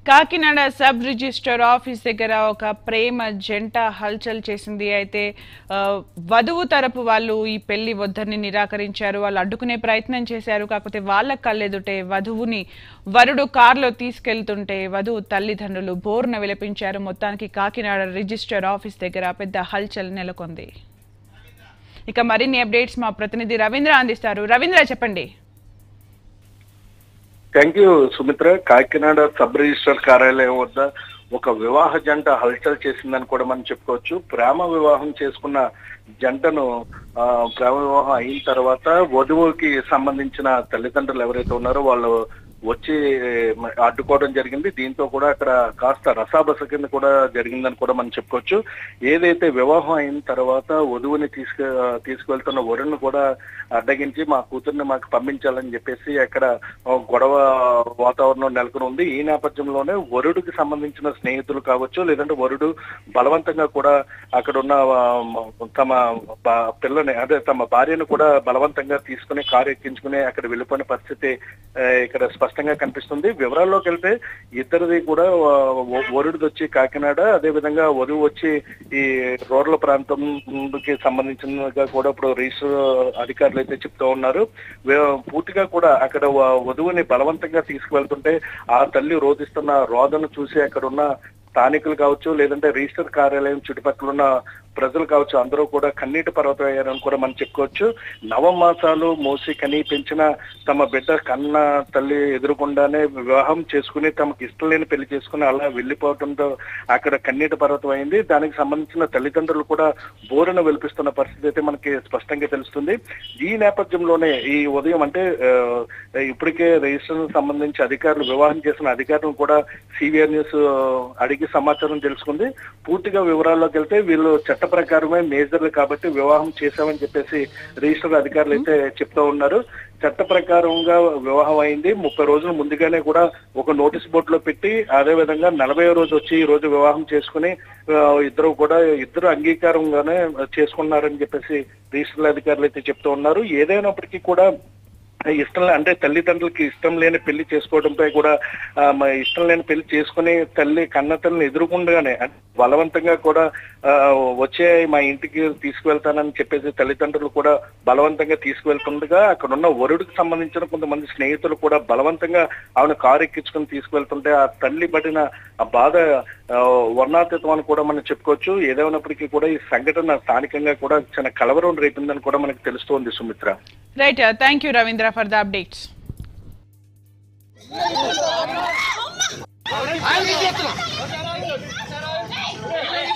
Kakinada sub register office దగ్గర ఒక ప్రేమ జంట హల్చల్ చేసింది అయితే ఆ, వధువు తరపు వాళ్ళు ఈ పెళ్లి వద్దని నిరాకరించారు వాళ్ళు అడ్డుకునే ప్రయత్నం చేశారు కాకపోతే వాళ్ళ కళ్ళెదుటే వధువుని వరుడు కారులో తీసుకెళ్తుంటే వధువు తల్లిదండ్రులు బోర్న విలపించారు మొత్తానికి కాకినాడ రిజిస్టర్ ఆఫీస్ దగ్గర పెద్ద హల్చల్ నెలకొంది ఇక మరిన్ని అప్డేట్స్ మా ప్రతినిధి రవీంద్ర అందిస్తారు రవీంద్ర చెప్పండి thank you Sumitra Kakinada sub register కార్యాలయం వద్ద ఒక వివాహ జంట హల్చల్ చేసిందని కూడా మనం చెప్పుకోవచ్చు ప్రేమ వివాహం చేసుకున్న జంటను ఆ, ప్రేమ వివాహం అయిన తర్వాత వధువుకి సంబంధించిన తల్లిదండ్రులు ఎవరైతే ఉన్నారో వాళ్ళు వచ్చి మ- అడ్డుకోవడం జరిగింది దీంతో కూడా అక్కడ కాస్త రసాబస కింద కూడా జరిగిందని కూడా మనం చెప్పుకోవచ్చు ఏదైతే వివాహం అయిన తర్వాత వధువుని తీసుకు తీసుకువెళ్తున్న వరుణ్ణి కూడా అడ్డగించి మా కూతుర్ని మాకు పంపించాలని చెప్పేసి అక్కడ ఆ, గొడవ వాతావరణం నెలకొని ఉంది ఈ నేపథ్యంలోనే వరుడికి సంబంధించిన స్నేహితులు కావచ్చు లేదంటే వరుడు బలవంతంగా కూడా అక్కడ ఉన్న ఆ, తమ బా- పిల్లని అదే తమ భార్యను కూడా బలవంతంగా తీసుకుని కారు ఎక్కించుకుని అక్కడ వెళ్ళిపోయిన పరిస్థితి ఆ, ఇక్కడ స్పష్టంగా కనిపిస్తుంది వివరాల్లోకి వెళ్తే ఇద్దరిది కూడా ఆ, వ- వరుడిది వచ్చి కాకినాడ అదే విధంగా వరువు వచ్చి ఈ రూరల్ ప్రాంతంకి సంబంధించినగా కూడా ఇప్పుడు రిజిస్టర్ అధికారులు అయితే చెప్తూ ఉన్నారు వే- పూర్తిగా కూడా అక్కడ వ- వధువుని బలవంతంగా తీసుకువెళ్తుంటే ఆ తల్లి రోధిస్తున్న రోదను చూసి అక్కడ ఉన్న స్థానికులు కావచ్చు లేదంటే రిజిస్టర్ కార్యాలయం చుట్టుపక్కల ఉన్న ప్రజలు కావచ్చు అందరూ కూడా కన్నీటి పర్వతం అయ్యారని కూడా మనం చెప్పుకోవచ్చు నవమాసాలు మోసి కని పెంచిన తమ బిడ్డ కన్న తల్లి ఎదురుకుండానే వివాహం చేసుకుని తమకు ఇష్టం లేని పెళ్లి చేసుకుని అలా వెళ్ళిపోవడంతో అక్కడ కన్నీటి పర్వతం అయింది దానికి సంబంధించిన తల్లిదండ్రులు కూడా బోరున వెలిపిస్తున్న పరిస్థితి అయితే మనకి స్పష్టంగా తెలుస్తుంది ఈ నేపథ్యంలోనే ఈ ఉదయం అంటే ఆ, ఇప్పటికే రిజిస్టర్ సంబంధించి అధికారులు వివాహం చేసిన అధికారులను కూడా సివిఆర్ న్యూస్ ఆ, అడిగి సమాచారం తెలుసుకుంది పూర్తిగా వివరాల్లోకి వెళ్తే వీళ్ళు చట్ట ప్రకారమే మేజర్లు కాబట్టి వివాహం చేశామని చెప్పేసి రిజిస్టర్ అధికారులు అయితే చెప్తూ ఉన్నారు చట్ట ప్రకారంగా వివాహం అయింది ముప్పై రోజుల ముందుగానే కూడా ఒక నోటీస్ బోర్డులో పెట్టి అదే విధంగా నలభై రోజు వచ్చి ఈ రోజు వివాహం చేసుకుని ఆ, ఇద్దరు కూడా ఇద్దరు అంగీకారంగానే చేసుకున్నారని చెప్పేసి రిజిస్టర్ అధికారులు అయితే చెప్తూ ఉన్నారు ఏదైనప్పటికీ కూడా ఇష్టం లే- అంటే తల్లిదండ్రులకి ఇష్టం లేని పెళ్లి చేసుకోవడంపై కూడా ఆ, మా ఇష్టం లేని పెళ్లి చేసుకుని తల్లి కన్న తల్లిని ఎదురుకుండగానే అంటే బలవంతంగా కూడా ఆ, వచ్చే మా ఇంటికి తీసుకువెళ్తానని చెప్పేసి తల్లిదండ్రులు కూడా బలవంతంగా తీసుకువెళ్తుండగా అక్కడ ఉన్న వరుడికి సంబంధించిన కొంతమంది స్నేహితులు కూడా బలవంతంగా ఆమెను కారు ఎక్కించుకుని తీసుకువెళ్తుంటే ఆ తల్లి పడిన ఆ బాధ ఆ, వర్ణాతీతం అని కూడా మనం చెప్పుకోవచ్చు ఏదైనప్పటికీ కూడా ఈ సంఘటన స్థానికంగా కూడా చిన్న కలవరం రేపిందని కూడా మనకు తెలుస్తోంది Sumitra right thank you Ravindra for the updates ఆయన